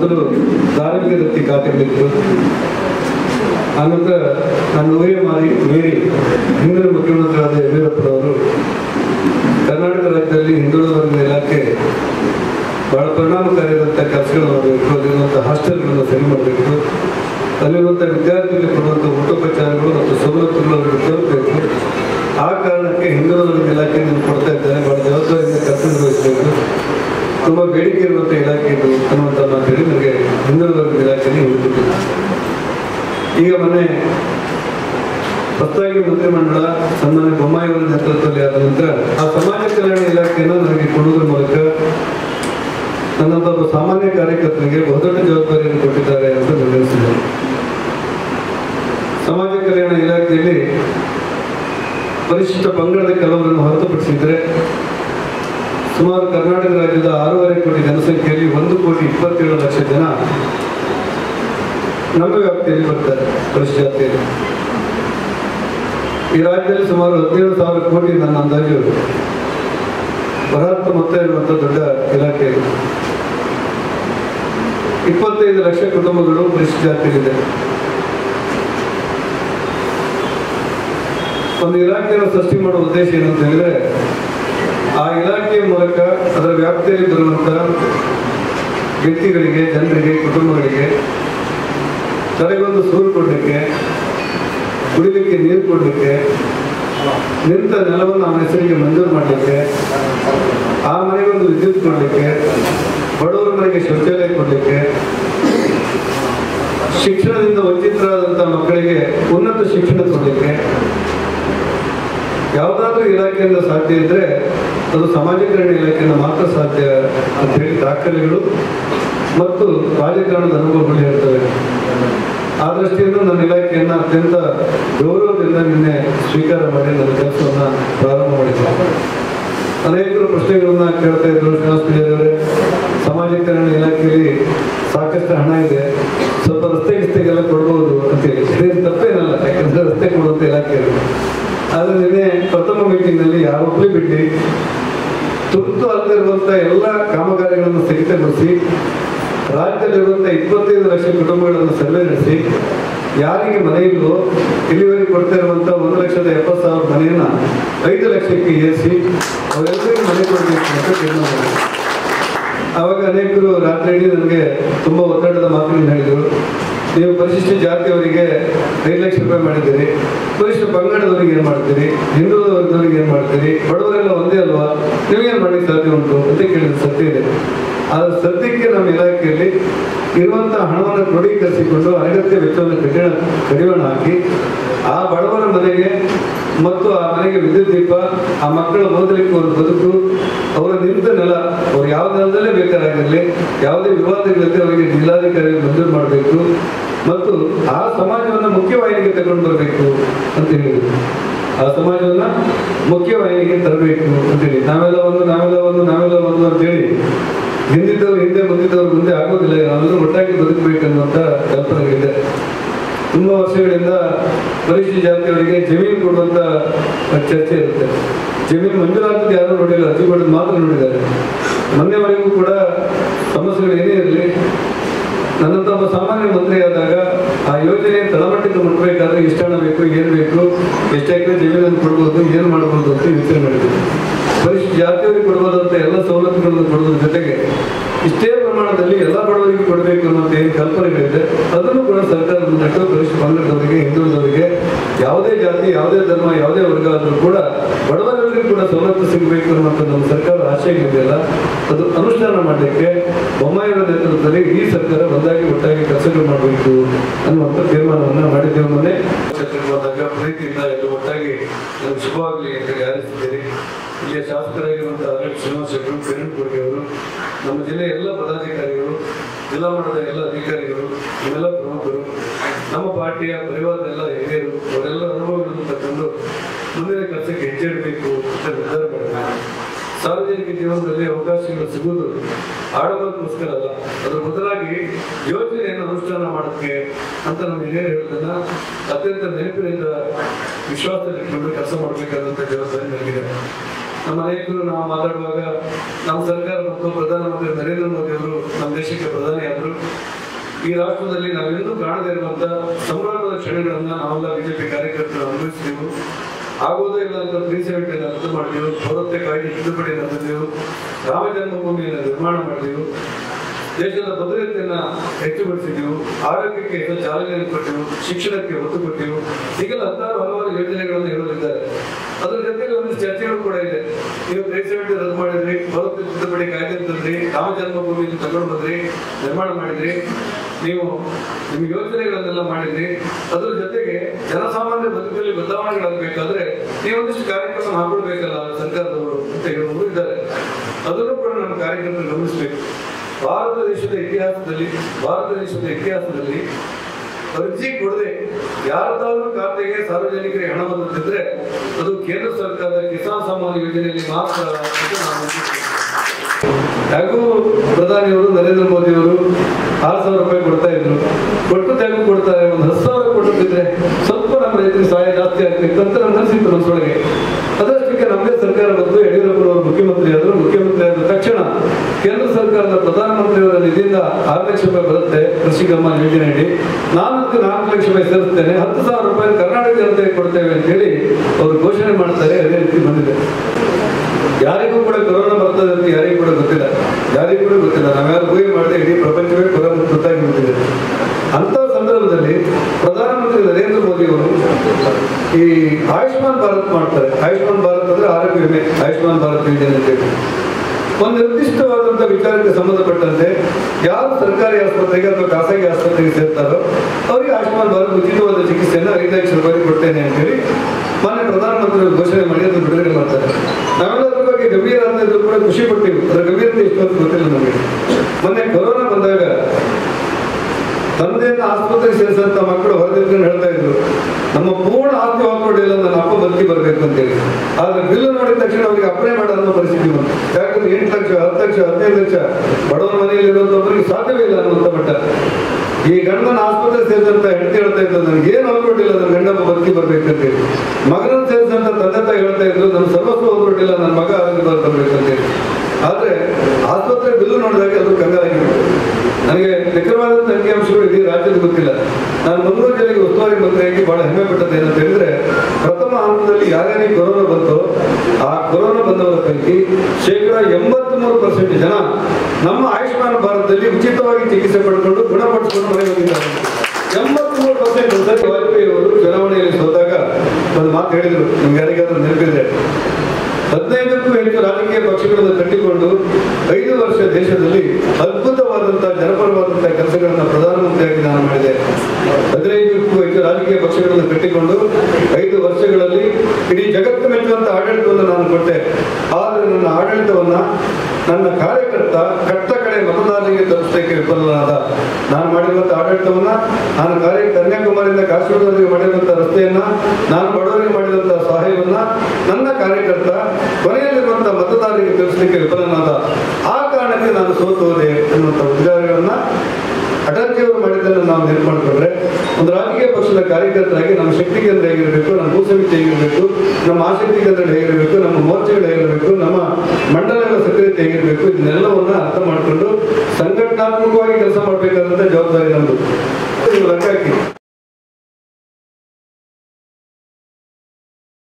ಮೊದಲು ಧಾರ್ಮಿಕ ದತ್ತಿ ಖಾತೆಗಳಿತ್ತು ಆನಂತರ ನಾನು ಊರೇ ಮಾರಿ ಮೀರಿ ಹಿಂದಿನ ಮುಖ್ಯಮಂತ್ರಿಯಾದ ಯಡಿಯೂರಪ್ಪನವರು ಕರ್ನಾಟಕ ರಾಜ್ಯದಲ್ಲಿ ಹಿಂದುಳಿದ ವರ್ಗದ ಇಲಾಖೆ ಬಹಳ ಪರಿಣಾಮಕಾರಿಯಾದಂಥ ಕೆಲಸಗಳು ಮಾಡಬೇಕು ಅಲ್ಲಿರುವಂಥ ಹಾಸ್ಟೆಲ್ಗಳನ್ನು ಸರಿ ಮಾಡಬೇಕು ಅಲ್ಲಿರುವಂಥ ವಿದ್ಯಾರ್ಥಿಗಳಿಗೆ ಕೊಡುವಂಥ ಊಟೋಪಚಾರಗಳು ಮತ್ತು ಸವಲತ್ತುಗಳು ಅವರಿಗೆ ತಲುಪಬೇಕು ಆ ಕಾರಣಕ್ಕೆ ಹಿಂದುಳಿದ ವರ್ಗದ ಇಲಾಖೆಯನ್ನು ಕೊಡ್ತಾ ಇದ್ದಾರೆ ಬಹಳ ಜವಾಬ್ದಾರಿಯಿಂದ ಕೆಲಸ ನಿರ್ವಹಿಸಬೇಕು ತುಂಬ ಬೇಡಿಕೆ ಇರುವಂಥ ಇಲಾಖೆ ಇದು ಅನ್ನುವಂಥ ಮಾತು ಹೇಳಿ ನನಗೆ ಹಿಂದುಳಿದ ವರ್ಗದ ಇಲಾಖೆಯನ್ನು ಹಿಡಿದುಬಿಟ್ಟಿದೆ ಈಗ ಮೊನ್ನೆ ಹೊಸದಾಗಿ ಮಂತ್ರಿಮಂಡಲ ಸನ್ಮಾನ್ಯ ಬೊಮ್ಮಾಯಿ ಅವರ ನೇತೃತ್ವದಲ್ಲಿ ಆದ ನಂತರ ಆ ಸಮಾಜ ಕಲ್ಯಾಣ ಇಲಾಖೆಯನ್ನು ನನಗೆ ಕೊಡುವುದರ ಮೂಲಕ ನನ್ನಂತ ಒಬ್ಬ ಸಾಮಾನ್ಯ ಕಾರ್ಯಕರ್ತನಿಗೆ ಬಹುದೊಡ್ಡ ಜವಾಬ್ದಾರಿಯನ್ನು ಕೊಟ್ಟಿದ್ದಾರೆ ಅಂತ ನಿರ್ಣಯಿಸಿದರು ಸಮಾಜ ಕಲ್ಯಾಣ ಇಲಾಖೆಯಲ್ಲಿ ಪರಿಶಿಷ್ಟ ಪಂಗಡದ ಕೆಲವರನ್ನು ಹೊರತುಪಡಿಸಿದರೆ ಸುಮಾರು ಕರ್ನಾಟಕ ರಾಜ್ಯದ ಆರೂವರೆ ಕೋಟಿ ಜನಸಂಖ್ಯೆಯಲ್ಲಿ ಒಂದು ಕೋಟಿ ಇಪ್ಪತ್ತೇಳು ಲಕ್ಷ ಜನ ನಮ್ಮ ವ್ಯಾಪ್ತಿಯಲ್ಲಿ ಬರ್ತಾರೆ ಪರಿಶಿಷ್ಟ ಜಾತಿಯಲ್ಲಿ ಈ ರಾಜ್ಯದಲ್ಲಿ ಸುಮಾರು ಹದಿನೇಳು ಸಾವಿರ ಕೋಟಿ ನನ್ನ ಅಂದಾಜು ಬೃಹತ್ ಮೊತ್ತ ಇರುವಂಥ ದೊಡ್ಡ ಇಲಾಖೆ ಇದು ಇಪ್ಪತ್ತೈದು ಲಕ್ಷ ಕುಟುಂಬಗಳು ಪರಿಶಿಷ್ಟ ಜಾತಿಯಲ್ಲಿದೆ ಒಂದು ಇಲಾಖೆಯನ್ನು ಸೃಷ್ಟಿ ಮಾಡುವ ಉದ್ದೇಶ ಏನು ಅಂತ ಹೇಳಿದ್ರೆ ಆ ಇಲಾಖೆಯ ಮೂಲಕ ಅದರ ವ್ಯಾಪ್ತಿಯಲ್ಲಿ ಬರುವಂತಹ ವ್ಯಕ್ತಿಗಳಿಗೆ ಜನರಿಗೆ ಕುಟುಂಬಗಳಿಗೆ ತಲೆಗೊಂದು ಸೂರು ಕೊಡಲಿಕ್ಕೆ ಕುಡಿಲಿಕ್ಕೆ ನೀರು ಕೊಡಲಿಕ್ಕೆ ನಿಂತ ನೆಲವನ್ನು ಅವನ ಹೆಸರಿಗೆ ಮಂಜೂರು ಮಾಡಲಿಕ್ಕೆ ಆ ಮನೆಗೊಂದು ವಿದ್ಯುತ್ ಕೊಡಲಿಕ್ಕೆ ಬಡವರ ಮನೆಗೆ ಶೌಚಾಲಯ ಕೊಡಲಿಕ್ಕೆ ಶಿಕ್ಷಣದಿಂದ ವಂಚಿತರಾದಂಥ ಮಕ್ಕಳಿಗೆ ಉನ್ನತ ಶಿಕ್ಷಣ ಕೊಡಲಿಕ್ಕೆ ಯಾವುದಾದ್ರೂ ಇಲಾಖೆಯಿಂದ ಸಾಧ್ಯ ಇದ್ರೆ ಅದು ಸಮಾಜ ಕಲ್ಯಾಣ ಇಲಾಖೆಯಿಂದ ಮಾತ್ರ ಸಾಧ್ಯ ಅಂತ ಹೇಳಿ ದಾಖಲೆಗಳು ಮತ್ತು ರಾಜಕಾರಣದ ಅನುಭವಗಳು ಹೇಳ್ತವೆ ಆ ದೃಷ್ಟಿಯಿಂದ ನನ್ನ ಇಲಾಖೆಯನ್ನು ಅತ್ಯಂತ ಗೌರವದಿಂದ ನಿನ್ನೆ ಸ್ವೀಕಾರ ಮಾಡಿ ನನ್ನ ಕೆಲಸವನ್ನು ಪ್ರಾರಂಭ ಮಾಡಿದ್ದೆ ಅನೇಕರು ಪ್ರಶ್ನೆಗಳನ್ನ ಕೇಳ್ತಾ ಇದ್ರು ಶ್ರೀನಿವಾಸ ಅವರೇ ಸಮಾಜ ಕಲ್ಯಾಣ ಇಲಾಖೆಯಲ್ಲಿ ಸಾಕಷ್ಟು ಹಣ ಇದೆ ಸ್ವಲ್ಪ ರಸ್ತೆ ಗಿಸ್ತೆಗೆಲ್ಲ ಕೊಡ್ಬೋದು ಅಂತೇಳಿ ಇದೇನು ತಪ್ಪೇನಲ್ಲ ಯಾಕಂದ್ರೆ ರಸ್ತೆ ಕೊಡುವಂಥ ಇಲಾಖೆ ಅದು ಆದರೆ ನಿನ್ನೆ ಪ್ರಥಮ ಮೀಟಿಂಗ್ನಲ್ಲಿ ಯಾವಾಗಲೂ ಬಿಟ್ಟು ತುರ್ತು ಅಲ್ಲದಿರುವಂಥ ಎಲ್ಲ ಕಾಮಗಾರಿಗಳನ್ನು ಸ್ಥಗಿತಗೊಳಿಸಿ ರಾಜ್ಯದಲ್ಲಿರುವಂಥ ಇಪ್ಪತ್ತೈದು ಲಕ್ಷ ಕುಟುಂಬಗಳನ್ನು ಸರ್ವೆ ನಡೆಸಿ ಯಾರಿಗೆ ಮನೆ ಇಲ್ವೋ ಇಲ್ಲಿವರೆಗೆ ಕೊಡ್ತಾ ಇರುವಂಥ ಒಂದು ಲಕ್ಷದ ಎಪ್ಪತ್ತು ಸಾವಿರ ಮನೆಯನ್ನ ಐದು ಲಕ್ಷಕ್ಕೆ ಏರಿಸಿ ಅವರೆಲ್ಲರಿಗೂ ಮನೆ ಕೊಡಬೇಕು ಅಂತ ತೀರ್ಮಾನ ಮಾಡಿದ್ರು. ಆವಾಗ ಅನೇಕರು ರಾತ್ರಿ ಇಡೀ ನನಗೆ ತುಂಬ ಒತ್ತಡದ ಮಾತುಗಳನ್ನು ಹೇಳಿದರು ನೀವು ಪರಿಶಿಷ್ಟ ಜಾತಿಯವರಿಗೆ ಐದು ಲಕ್ಷ ರೂಪಾಯಿ ಮಾಡಿದ್ದೀರಿ ಪರಿಶಿಷ್ಟ ಪಂಗಡದವರಿಗೆ ಏನು ಮಾಡ್ತೀರಿ ಹಿಂದುಳಿದ ವರ್ಗದವರಿಗೆ ಏನು ಮಾಡ್ತೀರಿ ಬಡವರೆಲ್ಲ ಒಂದೇ ಅಲ್ವಾ ನೀವೇನು ಮಾಡಲಿಕ್ಕೆ ಸಾಧ್ಯ ಉಂಟು ಅಂತ ಕೇಳಿದ ಸತ್ಯ ಇದೆ ಆದರೆ ಸದ್ಯಕ್ಕೆ ನಮ್ಮ ಇಲಾಖೆಯಲ್ಲಿ ಇರುವಂತಹ ಹಣವನ್ನು ಕ್ರೋಢೀಕರಿಸಿಕೊಂಡು ಅನಗತ್ಯ ವೆಚ್ಚವನ್ನು ಕಡಿಣ ಕಡಿವಾಣ ಹಾಕಿ ಆ ಬಡವರ ಮನೆಗೆ ಮತ್ತು ಆ ಮನೆಗೆ ವಿದ್ಯುತ್ ದೀಪ ಆ ಮಕ್ಕಳ ಓದಲಿಕ್ಕೆ ಒಂದು ಬದುಕು ಅವರ ನಿಂತ ನೆಲ ಅವ್ರು ಯಾವ ನೆಲದಲ್ಲೇ ಬೇಕಾಗಿರಲಿ ಯಾವುದೇ ವಿವಾದಗಳಿಲ್ಲದೆ ಅವರಿಗೆ ಜಿಲ್ಲಾಧಿಕಾರಿ ಮಂಜೂರು ಮಾಡಬೇಕು ಮತ್ತು ಆ ಸಮಾಜವನ್ನು ಮುಖ್ಯವಾಹಿನಿಗೆ ತಗೊಂಡು ಬರಬೇಕು ಅಂತ ಹೇಳಿದ್ರು ಆ ಸಮಾಜವನ್ನ ಮುಖ್ಯವಾಹಿನಿಗೆ ತರಬೇಕು ಅಂತೇಳಿ ನಾವೆಲ್ಲ ಒಂದು ನಾವೆಲ್ಲ ಒಂದು ನಾವೆಲ್ಲ ಒಂದು ಅಂತೇಳಿ ಹಿಂದಿದ್ದವ್ರು ಹಿಂದೆ ಮುಂದಿದ್ದವ್ರು ಮುಂದೆ ಆಗೋದಿಲ್ಲ ನಾವೆಲ್ಲರೂ ಒಟ್ಟಾಗಿ ಬದುಕಬೇಕನ್ನುವಂತ ಕಲ್ಪನೆಗಳಿದೆ ತುಂಬಾ ವರ್ಷಗಳಿಂದ ಪರಿಶಿಷ್ಟ ಜಾತಿಯವರಿಗೆ ಜಮೀನು ಕೊಡುವಂತ ಚರ್ಚೆ ಇರುತ್ತೆ ಜಮೀನು ಮಂಜೂರಾತಿದ್ದು ಯಾರು ನೋಡಿಲ್ಲ ಅರ್ಜಿ ಕೊಡೋದು ಮಾತ್ರ ನೋಡಿದ್ದಾರೆ ಮೊನ್ನೆವರೆಗೂ ಕೂಡ ಸಮಸ್ಯೆಗಳು ಏನೇ ಇರಲಿ ನನ್ನಂತ ಒಬ್ಬ ಸಾಮಾನ್ಯ ಮಂತ್ರಿ ಆದಾಗ ಆ ಯೋಜನೆ ತಳಮಟ್ಟಕ್ಕೆ ಮುಟ್ಟಬೇಕಾದ್ರೆ ಎಷ್ಟು ಹಣ ಬೇಕು ಏನು ಬೇಕು ಎಷ್ಟು ಎಕರೆ ಜಮೀನನ್ನು ಕೊಡ್ಬೋದು ಏನು ಮಾಡ್ಬೋದು ಅಂತ ಯೋಚನೆ ಮಾಡಿದ್ವಿ ಪರಿಶಿಷ್ಟ ಜಾತಿಯವರಿಗೆ ಕೊಡ್ಬೋದಂತ ಎಲ್ಲ ಸವಲತ್ತುಗಳನ್ನು ಕೊಡೋದ್ರ ಜೊತೆಗೆ ಇಷ್ಟೇ ಪ್ರಮಾಣದಲ್ಲಿ ಎಲ್ಲ ಬಡವರಿಗೆ ಕೊಡಬೇಕು ಅನ್ನೋಂಥ ಏನು ಕಲ್ಪನೆಗಳಿದೆ ಅದನ್ನು ಕೂಡ ಸರ್ಕಾರದ ಮುಂದಿಟ್ಟು ಪರಿಶಿಷ್ಟ ಪಂಗಡದವರಿಗೆ ಹಿಂದುಳಿದವರಿಗೆ ಯಾವುದೇ ಜಾತಿ ಯಾವುದೇ ಧರ್ಮ ಯಾವುದೇ ವರ್ಗ ಆದರೂ ಕೂಡ ಬಡವರೆಲ್ಲರಿಗೂ ಕೂಡ ಸವಲತ್ತು ಸಿಗಬೇಕು ಅನ್ನುವಂಥ ನಮ್ಮ ಸರ್ಕಾರದ ಆಶಯಗಳಿದೆಯಲ್ಲ ಅದು ಅನುಷ್ಠಾನ ಮಾಡಲಿಕ್ಕೆ ಬೊಮ್ಮಾಯಿಯವರ ನೇತೃತ್ವದಲ್ಲಿ ಈ ಸರ್ಕಾರ ಒಂದಾಗಿ ಒಟ್ಟಾಗಿ ಕೆಲಸಗಳು ಮಾಡಬೇಕು ಅನ್ನುವಂಥ ತೀರ್ಮಾನವನ್ನು ಮಾಡಿದ್ದೇವೆ ಮೊನ್ನೆ ಹೋದಾಗ ಪ್ರೀತಿಯಿಂದ ಎಲ್ಲ ಒಟ್ಟಾಗಿ ನಮ್ಗೆ ಶುಭವಾಗಲಿ ಅಂತ ಹಾರೈಸಿದ್ದೀರಿ ಇಲ್ಲಿಯ ಶಾಸಕರಾಗಿರುವಂತಹ ಅರವಿಂದ್ ಶ್ರೀನಿವಾಸ ಶೆಟ್ಟರು ಕಿರಣ್ ಖರ್ಗೆ ಅವರು ನಮ್ಮ ಜಿಲ್ಲೆಯ ಎಲ್ಲ ಪದಾಧಿಕಾರಿಗಳು ಜಿಲ್ಲಾ ಮಟ್ಟದ ಎಲ್ಲ ಅಧಿಕಾರಿಗಳು ಇವೆಲ್ಲ ಪ್ರಮುಖರು ನಮ್ಮ ಪಾರ್ಟಿಯ ಪರಿವಾರದ ಎಲ್ಲ ಹಿರಿಯರು ಅವರೆಲ್ಲ ಅನುಭವಗಳನ್ನು ತಕೊಂಡು ಮುಂದಿನ ಕೆಲಸಕ್ಕೆ ಹೆಜ್ಜೆ ಇಡಬೇಕು ಅಂತ ನಿರ್ಧಾರ ಮಾಡಿದ್ದಾರೆ ಸಾರ್ವಜನಿಕ ಜೀವನದಲ್ಲಿ ಅವಕಾಶಗಳು ಸಿಗುವುದು ಆಡೋದಕ್ಕೋಸ್ಕರ ಅಲ್ಲ ಅದರ ಬದಲಾಗಿ ಯೋಜನೆಯನ್ನು ಅನುಷ್ಠಾನ ಮಾಡೋಕ್ಕೆ ಅಂತ ನಮ್ಮ ಹಿರಿಯರು ಹೇಳೋದನ್ನ ಅತ್ಯಂತ ನೆನಪಿನಿಂದ ವಿಶ್ವಾಸದಲ್ಲಿಟ್ಕೊಂಡು ಕೆಲಸ ಮಾಡಬೇಕಾದಂಥ ಜವಾಬ್ದಾರಿ ನನಗಿದೆ ನಮ್ಮ ನಾಯಕರು ನಾವು ಮಾತಾಡುವಾಗ ನಮ್ಮ ಸರ್ಕಾರ ಮತ್ತು ಪ್ರಧಾನಮಂತ್ರಿ ನರೇಂದ್ರ ಮೋದಿ ಅವರು ನಮ್ಮ ದೇಶಕ್ಕೆ ಪ್ರಧಾನಿಯಾದರು ಈ ರಾಷ್ಟ್ರದಲ್ಲಿ ನಾವೆಂದೂ ಕಾಣದೇ ಇರುವಂತ ಸಂಭ್ರಮದ ಕ್ಷಣಗಳನ್ನ ನಾವೆಲ್ಲ ಬಿಜೆಪಿ ಕಾರ್ಯಕರ್ತರು ಅನುಭವಿಸಿದೆವು ಆಗೋದೇ ಇಲ್ಲ ಅಂತ ತ್ರೀ ಸೆವೆಂಟಿಯನ್ನು ರದ್ದು ಮಾಡಿದೆವು ಪೌರತ್ವ ಕಾಯ್ದೆ ತಿದ್ದುಪಡಿಯನ್ನು ತಂದೆವು ರಾಮ ಜನ್ಮಭೂಮಿಯನ್ನು ನಿರ್ಮಾಣ ಮಾಡಿದೆವು ದೇಶದ ಭದ್ರತೆಯನ್ನ ಹೆಚ್ಚುಗೊಳಿಸಿದೆವು ಆರೋಗ್ಯಕ್ಕೆ ಹೆಚ್ಚು ಚಾಲನೆಯನ್ನು ಕೊಟ್ಟೆವು ಶಿಕ್ಷಣಕ್ಕೆ ಒತ್ತು ಕೊಟ್ಟೆವು ಹೀಗೆಲ್ಲ ಹತ್ತಾರು ಹಲವಾರು ಯೋಜನೆಗಳನ್ನು ಹೇಳಲಿದ್ದಾರೆ ಅದರ ಜೊತೆಗೆ ಒಂದು ಚರ್ಚೆಗಳು ಕೂಡ ಇದೆ ನೀವು ತ್ರೀ ಸೆವೆಂಟಿ ರದ್ದು ಮಾಡಿದ್ರಿ ಪೌರತ್ವ ತಿದ್ದುಪಡಿ ಕಾಯ್ದೆ ತಂದ್ರಿ ರಾಮ ಜನ್ಮಭೂಮಿಯನ್ನು ತಗೊಂಡು ಬಂದ್ರಿ ನಿರ್ಮಾಣ ಮಾಡಿದ್ರಿ ನೀವು ನಿಮ್ಮ ಯೋಜನೆಗಳನ್ನೆಲ್ಲ ಮಾಡಿದ್ರಿ ಅದ್ರ ಜೊತೆಗೆ ಜನಸಾಮಾನ್ಯ ಬದುಕಲ್ಲಿ ಬದಲಾವಣೆಗಳಾಗಬೇಕಾದ್ರೆ ನೀವೊಂದಿಷ್ಟು ಕಾರ್ಯಕ್ರಮ ಹಾಕೊಳ್ಬೇಕಲ್ಲ ಸರ್ಕಾರದವರು ಅಂತ ಹೇಳುವವರು ಇದ್ದಾರೆ ಅದನ್ನು ಕೂಡ ನಮ್ಮ ಕಾರ್ಯಕರ್ತರು ಗಮನಿಸಬೇಕು ಭಾರತ ದೇಶದ ಇತಿಹಾಸದಲ್ಲಿ ಭಾರತ ದೇಶದ ಇತಿಹಾಸದಲ್ಲಿ ಅರ್ಜಿ ಕೊಡದೆ ಯಾರದಾದ್ರೂ ಖಾತೆಗೆ ಸಾರ್ವಜನಿಕರಿಗೆ ಹಣ ಬಂದಿದ್ರೆ ಅದು ಕೇಂದ್ರ ಸರ್ಕಾರದ ಕಿಸಾನ್ ಸಮ್ಮಾನ್ ಯೋಜನೆಯಲ್ಲಿ ಮಾತ್ರ ಅಂತ ನಾನು ನಂಬಿಕೆ. ಹಾಗೂ ಪ್ರಧಾನಿಯವರು ನರೇಂದ್ರ ಮೋದಿ ಅವರು ಆರು ಸಾವಿರ ರೂಪಾಯಿ ಕೊಡ್ತಾ ಇದ್ರು ಕೊಟ್ಟು ತೆಗೂ ಕೊಡ್ತಾರೆ ಒಂದು ಹತ್ತು ಸಾವಿರ ಕೊಟ್ಟಿದ್ರೆ ಸ್ವಲ್ಪ ನಮ್ಮ ರೈತರಿಗೆ ಸಹಾಯ ಜಾಸ್ತಿ ಆಗ್ತಿತ್ತು ಅಂತ ನಮ್ಗೆ ಅನಿಸಿತ್ತು ಮನಸ್ಸೊಳಗೆ ಅದಷ್ಟಕ್ಕೆ ನಮ್ಮದೇ ಸರ್ಕಾರ ಬಂದು ಯಡಿಯೂರಪ್ಪನವರು ಮುಖ್ಯಮಂತ್ರಿ ಆದರು ಮುಖ್ಯಮಂತ್ರಿ ಆದ ತಕ್ಷಣ ಕೇಂದ್ರ ಸರ್ಕಾರದ ಪ್ರಧಾನಮಂತ್ರಿಯವರ ನಿಧಿಯಿಂದ ಆರು ಲಕ್ಷ ರೂಪಾಯಿ ಬರುತ್ತೆ ಕೃಷಿ ಸಮ್ಮಾನ್ ಯೋಜನೆ ಅಡಿ ನಾನು ಅದಕ್ಕೆ ನಾಲ್ಕು ಲಕ್ಷ ರೂಪಾಯಿ ಸೇರಿಸ್ತೇನೆ ಹತ್ತು ಸಾವಿರ ರೂಪಾಯಿ ಕರ್ನಾಟಕ ಜನತೆಗೆ ಕೊಡ್ತೇವೆ ಅಂತ ಹೇಳಿ ಅವರು ಘೋಷಣೆ ಮಾಡ್ತಾರೆ ಅದೇ ರೀತಿ ಬಂದಿದೆ ಯಾರಿಗೂ ಕೂಡ ಕೊರೋನಾ ಬರ್ತದೆ ಅಂತ ಯಾರಿಗೂ ಕೂಡ ಗೊತ್ತಿಲ್ಲ ಯಾರಿಗೂ ಕೂಡ ಗೊತ್ತಿಲ್ಲ ನಾವ್ಯಾರು ಊಹೆ ಮಾಡಿದ್ರೆ ಇಡೀ ಪ್ರಪಂಚವೇ ಕೊರೋನಾ ಗೊತ್ತಾಗಿ ಬಿಟ್ಟಿದೆ ಅಂತ ಸಂದರ್ಭದಲ್ಲಿ ಪ್ರಧಾನಮಂತ್ರಿ ನರೇಂದ್ರ ಮೋದಿ ಅವರು ಈ ಆಯುಷ್ಮಾನ್ ಭಾರತ್ ಮಾಡ್ತಾರೆ ಆಯುಷ್ಮಾನ್ ಭಾರತ್ ಅಂದ್ರೆ ಆರೋಗ್ಯ ವಿಮೆ ಆಯುಷ್ಮಾನ್ ಭಾರತ್ ಯೋಜನೆ ಅಂತ ಹೇಳಿ ಒಂದು ನಿರ್ದಿಷ್ಟವಾದಂತಹ ವಿಚಾರಕ್ಕೆ ಸಂಬಂಧಪಟ್ಟಂತೆ ಯಾರು ಸರ್ಕಾರಿ ಆಸ್ಪತ್ರೆಗೆ ಅಥವಾ ಖಾಸಗಿ ಆಸ್ಪತ್ರೆಗೆ ಸೇರ್ತಾರೋ ಅವರಿಗೆ ಆಯುಷ್ಮಾನ್ ಭಾರತ್ ಉಚಿತವಾದ ಚಿಕಿತ್ಸೆಯನ್ನು ಐದು ಲಕ್ಷ ರೂಪಾಯಿ ಕೊಡ್ತೇನೆ ಅಂತ ಹೇಳಿ ಮೊನ್ನೆ ಪ್ರಧಾನಮಂತ್ರಿ ಘೋಷಣೆ ಮಾಡಿ ಅದನ್ನು ಬಿಡುಗಡೆ ಮಾಡ್ತಾರೆ ನಾವೆಲ್ಲ ಅದ್ರ ಬಗ್ಗೆ ಗಂಭೀರ ಅಂತ ಇದ್ರು ಕೂಡ ಖುಷಿ ಪಟ್ಟಿವಿ ಅದರ ಗಂಭೀರತೆ ಎಷ್ಟು ಅಂತ ಗೊತ್ತಿಲ್ಲ ನಮಗೆ ಮೊನ್ನೆ ಕೊರೋನಾ ಬಂದಾಗ ತಂದೆಯನ್ನ ಆಸ್ಪತ್ರೆಗೆ ಸೇರಿಸಂತ ಮಕ್ಕಳು ಹೊರದಿದ್ಕೊಂಡು ಹೇಳ್ತಾ ಇದ್ರು ನಮ್ಮ ಪೂರ್ಣ ಆಸ್ತಿ ಹಾಕೊಂಡಿಲ್ಲ ನನ್ನ ಅಪ್ಪ ಬದುಕಿ ಬರ್ಬೇಕು ಅಂತೇಳಿ ಆದ್ರೆ ಬಿಲ್ ನೋಡಿದ ತಕ್ಷಣ ಅವರಿಗೆ ಅಪ್ಲೈ ಮಾಡೋ ಅನ್ನೋ ಪರಿಸ್ಥಿತಿ ಬಂತು ಯಾಕಂದ್ರೆ ಎಂಟು ಲಕ್ಷ ಹತ್ತು ಲಕ್ಷ ಹದಿನೈದು ಲಕ್ಷ ಬಡವರ ಮನೆಯಲ್ಲಿ ಇರುವಂತವರಿಗೆ ಸಾಧ್ಯವೇ ಇಲ್ಲ ಅನ್ನುವಂತ ಮಟ್ಟ ಈ ಗಂಡನ ಆಸ್ಪತ್ರೆ ಸೇರಿದಂತ ಹೆಂಡತಿ ಹೇಳ್ತಾ ಇದ್ರು ನನಗೆ ಏನು ಹೊಂದ್ಕೊಂಡಿಲ್ಲ ನನ್ನ ಗಂಡಪ್ಪ ಬದುಕಿ ಬರ್ಬೇಕಂತೇಳಿ ಮಗನನ್ನು ಸೇರಿದಂತ ತಂದೆ ತಾಯಿ ಹೇಳ್ತಾ ಇದ್ರು ನನ್ನ ಸರ್ವಸ್ವ ಹೊಂದ್ಕೊಂಡಿಲ್ಲ ನನ್ನ ಮಗ ಆರೋಗ್ಯ ಬರ್ಬೇಕಂತೇಳಿ ಆದ್ರೆ ಆಸ್ಪತ್ರೆ ಬಿಲ್ಲು ನೋಡಿದಾಗ ಅದು ಕಂಗಾಲಾಗಿತ್ತು ನನಗೆ ನಿಖರವಾದಂತ ಅಂಕಿಅಂಶಗಳು ಇಡೀ ರಾಜ್ಯದ ಗೊತ್ತಿಲ್ಲ ನಾನು ಮಂಗಳೂರು ಜಿಲ್ಲೆಗೆ ಉಸ್ತುವಾರಿ ಮಂತ್ರಿಯಾಗಿ ಬಹಳ ಹೆಮ್ಮೆ ಪಟ್ಟದ್ದು ಏನಂತ ಹೇಳಿದ್ರೆ ಪ್ರಥಮ ಹಂತದಲ್ಲಿ ಯಾರ್ಯಾರಿಗೆ ಕೊರೋನಾ ಬಂತೋ ಆ ಕೊರೋನಾ ಬಂದವರ ಪೈಕಿ ಶೇಕಡ ಎಂಬತ್ಮೂರು ಪರ್ಸೆಂಟ್ ಜನ ನಮ್ಮ ಆಯುಷ್ಮಾನ್ ಭಾರತದಲ್ಲಿ ಉಚಿತವಾಗಿ ಚಿಕಿತ್ಸೆ ಪಡ್ಕೊಂಡು ಗುಣಪಡಿಸಿಕೊಂಡು ಮನೆ ಬಂದಿದ್ದಾರೆ ಎಂಬತ್ಮೂರು ಪರ್ಸೆಂಟ್ ಸರಿ ವಾಜಪೇಯಿ ಅವರು ಚುನಾವಣೆಯಲ್ಲಿ ಸೋತಾಗ ಒಂದು ಮಾತು ಹೇಳಿದ್ರು ನಿಮ್ಗೆ ಯಾರಿಗಾದ್ರೂ ನೆನಪಿದ್ರೆ ಹದಿನೈದಕ್ಕೂ ಹೆಚ್ಚು ರಾಜಕೀಯ ಪಕ್ಷಗಳನ್ನು ಕಟ್ಟಿಕೊಂಡು ಐದು ವರ್ಷ ದೇಶದಲ್ಲಿ ಅದ್ಭುತವಾದಂತಹ ಜನಪರವಾದಂತಹ ಕೆಲಸಗಳನ್ನ ಪ್ರಧಾನಮಂತ್ರಿಯಾಗಿ ನಾನು ಮಾಡಿದೆ ಹದಿನೈದಕ್ಕೂ ಹೆಚ್ಚು ರಾಜಕೀಯ ಪಕ್ಷಗಳನ್ನು ಕಟ್ಟಿಕೊಂಡು ಐದು ವರ್ಷಗಳಲ್ಲಿ ಇಡೀ ಜಗತ್ತು ಮೆಚ್ಚುವಂತ ಆಡಳಿತವನ್ನು ನಾನು ಕೊಟ್ಟೆ ಆದರೆ ನನ್ನ ಆಡಳಿತವನ್ನ ನನ್ನ ಕಾರ್ಯಕರ್ತ ಕಟ್ಟ ಕಡೆ ಮತದಾರರಿಗೆ ತಲುಪಿಸಲಿಕ್ಕೆ ವಿಫಲನಾದ ನಾನು ಮಾಡಿರುವಂತ ಆಡಳಿತವನ್ನ ನಾನು ಕಾರ್ಯ ಕನ್ಯಾಕುಮಾರಿಯಿಂದ ಕಾಶ್ಮೀರದವರೆಗೆ ಮಾಡಿರುವಂತ ರಸ್ತೆಯನ್ನ ನಾನು ಬಡವರಿಗೆ ಮಾಡಿದಂತ ಸಹಾಯವನ್ನ ನನ್ನ ಕಾರ್ಯಕರ್ತ ಕೊನೆಯಲ್ಲಿರುವಂತ ಮತದಾರರಿಗೆ ತಲುಪಿಸಲಿಕ್ಕೆ ವಿಫಲನಾದ ಆ ಕಾರಣಕ್ಕೆ ನಾನು ಸೋತು ಹೋದೆ ಎನ್ನುವಂತ ವಿಚಾರಗಳನ್ನ ಅಟಲ್ಜಿಯವರು ಮಾಡಿದ್ದನ್ನು ನಾವು ನೆನಪು ಮಾಡಿಕೊಂಡ್ರೆ ಒಂದು ರಾಜಕೀಯ ಪಕ್ಷದ ಕಾರ್ಯಕರ್ತರಾಗಿ ನಮ್ಮ ಶಕ್ತಿ ಕೇಂದ್ರ ಹೇಗಿರಬೇಕು ನಮ್ಮ ಭೂ ಸಮಿತಿ ಹೇಗಿರಬೇಕು ನಮ್ಮ ಆಸಕ್ತಿ ಕೇಂದ್ರಗಳು ಹೇಗಿರಬೇಕು ನಮ್ಮ ಮೋರ್ಚಾಗಳು ಹೇಗಿರಬೇಕು ನಮ್ಮ ಮಂಡಲಗಳ ಸಕ್ರಿಯತೆ ಹೇಗಿರಬೇಕು ಇದನ್ನೆಲ್ಲವನ್ನ ಅರ್ಥ ಮಾಡಿಕೊಂಡು ಸಂಘಟನಾತ್ಮಕವಾಗಿ ಕೆಲಸ ಮಾಡಬೇಕಾದಂತ ಜವಾಬ್ದಾರಿ ನಮ್ಮದು